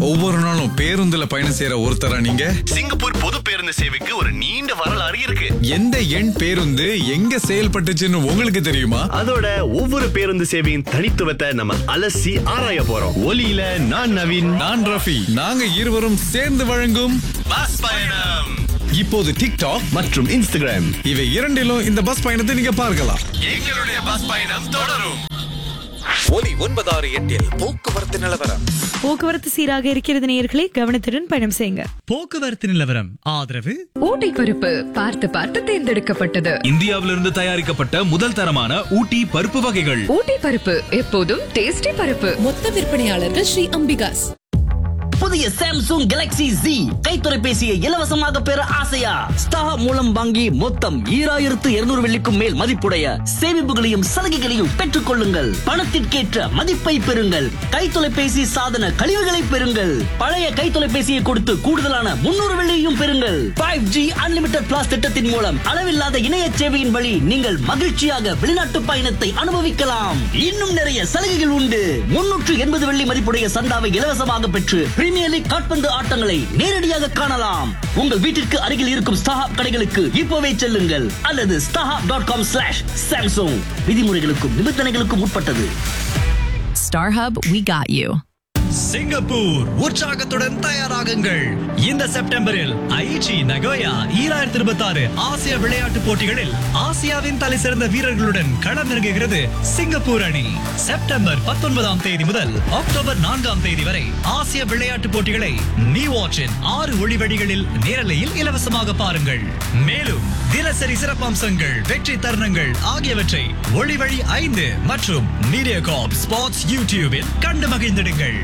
ஒவ்வொரு நாளும் பேருந்துல பயணம் செய்யற ஒருத்தரா நீங்க சிங்கப்பூர் பொது பேருந்து சேவைக்கு ஒரு நீண்ட வரலாறு இருக்கு எந்த எண் பேருந்து எங்க செயல்பட்டுச்சுன்னு உங்களுக்கு தெரியுமா அதோட ஒவ்வொரு பேருந்து சேவையின் தனித்துவத்தை நம்ம அலசி ஆராய போறோம் ஒலியில நான் நவீன் நான் ரஃபி நாங்க இருவரும் சேர்ந்து வழங்கும் பஸ் பயணம் இப்போது டிக்டாக் மற்றும் இன்ஸ்டாகிராம் இவை இரண்டிலும் இந்த பஸ் பயணத்தை நீங்க பார்க்கலாம் எங்களுடைய பஸ் பயணம் தொடரும் ஒலி ஒன்பதாறு எட்டில் போக்குவரத்து நிலவரம் போக்குவரத்து சீராக இருக்கிறது நேயர்களே கவனத்துடன் பயணம் செய்யுங்க போக்குவரத்து நிலவரம் ஆதரவு ஊட்டி பருப்பு பார்த்து பார்த்து தேர்ந்தெடுக்கப்பட்டது இந்தியாவிலிருந்து தயாரிக்கப்பட்ட முதல் தரமான ஊட்டி பருப்பு வகைகள் ஊட்டி பருப்பு எப்போதும் டேஸ்டி பருப்பு மொத்த விற்பனையாளர்கள் ஸ்ரீ அம்பிகாஸ் புதிய சாம்சங் கேலக்ஸி Z கை தொலைபேசியை இலவசமாக பெற ஆசையா ஸ்டார் மூலம் வாங்கி மொத்தம் ஈராயிரத்து இருநூறு வெள்ளிக்கும் மேல் மதிப்புடைய சேமிப்புகளையும் சலுகைகளையும் பெற்றுக் கொள்ளுங்கள் பணத்திற்கேற்ற மதிப்பை பெறுங்கள் கை தொலைபேசி சாதன கழிவுகளை பெறுங்கள் பழைய கை தொலைபேசியை கொடுத்து கூடுதலான முன்னூறு வெள்ளியையும் பெறுங்கள் ஃபைவ் ஜி அன்லிமிடெட் பிளாஸ் திட்டத்தின் மூலம் அளவில்லாத இணைய சேவையின் வழி நீங்கள் மகிழ்ச்சியாக வெளிநாட்டு பயணத்தை அனுபவிக்கலாம் இன்னும் நிறைய சலுகைகள் உண்டு முன்னூற்று எண்பது வெள்ளி மதிப்புடைய சந்தாவை இலவசமாக பெற்று பிரீமியர் லீக் காட்பந்து ஆட்டங்களை நேரடியாக காணலாம் உங்கள் வீட்டிற்கு அருகில் இருக்கும் ஸ்டாஹாப் கடைகளுக்கு இப்போவே செல்லுங்கள் அல்லது StarHub dot com slash Samsung விதிமுறைகளுக்கும் நிபந்தனைகளுக்கும் உட்பட்டது star hub we got you Singapore உற்சாகத்துடன் தயாராகுங்கள் இந்த செப்டம்பரில் ஐச்சி நகோயா ஈராயிரத்தி இருபத்தி ஆறு ஆசிய விளையாட்டுப் போட்டிகளில் ஆசியாவின் தலை சிறந்த வீரர்களுடன் களமிறங்குகிறது சிங்கப்பூர் அணி செப்டம்பர் பத்தொன்பதாம் தேதி முதல் அக்டோபர் நான்காம் தேதி வரை ஆசிய விளையாட்டுப் போட்டிகளை நீ வாட்சின் ஆறு ஒளிவழிகளில் நேரலையில் இலவசமாக பாருங்கள் மேலும் தினசரி சிறப்பம்சங்கள் வெற்றி தருணங்கள் ஆகியவற்றை ஒளிவழி ஐந்து மற்றும் மீடியா காப் ஸ்பாட்ஸ் யூடியூபில் கண்டு மகிழ்ந்திடுங்கள்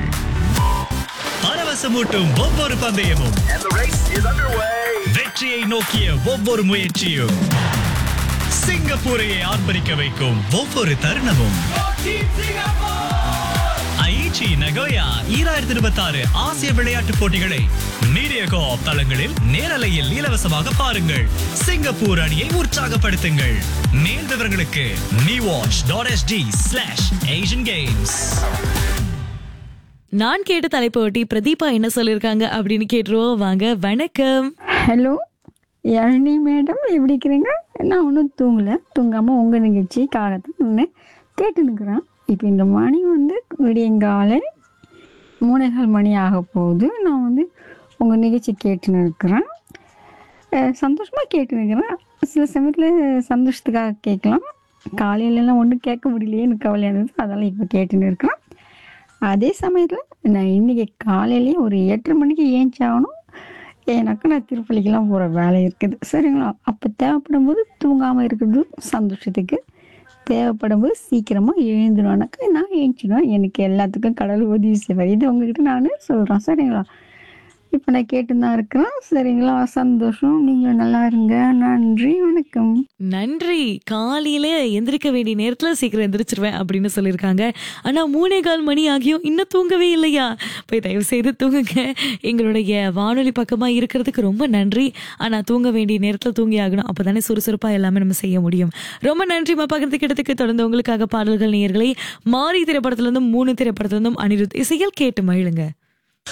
பரவசமூட்டும் ஒவ்வொரு பந்தயமும் வெற்றியை நோக்கிய ஒவ்வொரு முயற்சியும் சிங்கப்பூரையை ஆர்ப்பரிக்க வைக்கும் ஒவ்வொரு தருணமும் ஐச்சி நகோயா ஈராயிரத்தி இருபத்தி ஆறு ஆசிய விளையாட்டுப் போட்டிகளை மீடியா கோஆப் தளங்களில் நேரலையில் இலவசமாக பாருங்கள் சிங்கப்பூர் அணியை உற்சாகப்படுத்துங்கள் மேல் விவரங்களுக்கு me watch dot SG slash Asian games நான் கேட்ட தலைப்பை ஒட்டி பிரதீபா என்ன சொல்லியிருக்காங்க அப்படின்னு கேட்டுருவோம் வாங்க வணக்கம் ஹலோ யாழினி மேடம் எப்படி இருக்கிறீங்க நான் ஒன்றும் தூங்கலை தூங்காமல் உங்கள் நிகழ்ச்சிக்காகத்தான் ஒன்று கேட்டு நிற்கிறேன் இப்போ இந்த மணி வந்து விடியங்காலை மூணேகால் மணி ஆக போகுது நான் வந்து உங்கள் நிகழ்ச்சி கேட்டு நிற்கிறேன் சந்தோஷமாக கேட்டு நிற்கிறேன் சில சமயத்தில் சந்தோஷத்துக்காக கேட்கலாம் காலையிலலாம் ஒன்றும் கேட்க முடியலையே எனக்கு கவலையாக இருந்தது அதெல்லாம் இப்போ கேட்டுன்னு இருக்கிறேன் அதே சமயத்தில் நான் இன்றைக்கி காலையிலேயே ஒரு எட்டரை மணிக்கு ஏஞ்சாகணும் ஏன்னாக்கா நான் திருப்பள்ளிக்கெல்லாம் போகிற வேலை இருக்குது சரிங்களா அப்போ தேவைப்படும் போது தூங்காமல் இருக்கிறது சந்தோஷத்துக்கு தேவைப்படும் போது சீக்கிரமாக எழுந்துடுவானாக்கா நான் எழுந்துடுவேன் எனக்கு எல்லாத்துக்கும் கடவுள் உதவி செய்வார் இது உங்ககிட்ட நான் சொல்கிறேன் சரிங்களா இப்போ நான் கேட்டு தான் இருக்கிறேன் சரிங்களா சந்தோஷம் நீங்கள் நல்லா இருங்க நன்றி வணக்கம் நன்றி காலையில எந்திரிக்க வேண்டிய நேரத்துல சீக்கிரம் எந்திரிச்சிருவேன் அப்படின்னு சொல்லியிருக்காங்க ஆனா மூணே கால் மணி ஆகியும் இன்னும் தூங்கவே இல்லையா போய் தயவு செய்து தூங்குங்க எங்களுடைய வானொலி பக்கமா இருக்கிறதுக்கு ரொம்ப நன்றி ஆனா தூங்க வேண்டிய நேரத்துல தூங்கி ஆகணும் அப்பதானே சுறுசுறுப்பா எல்லாமே நம்ம செய்ய முடியும் ரொம்ப நன்றிமா பகிர்ந்துக்கிட்டதுக்கு தொடர்ந்து உங்களுக்காக பாடல்கள் நேயர்களை மாறி திரைப்படத்துல இருந்தும் மூணு திரைப்படத்துல இருந்தும் அனிருத் இசையில் கேட்டு மகிழுங்க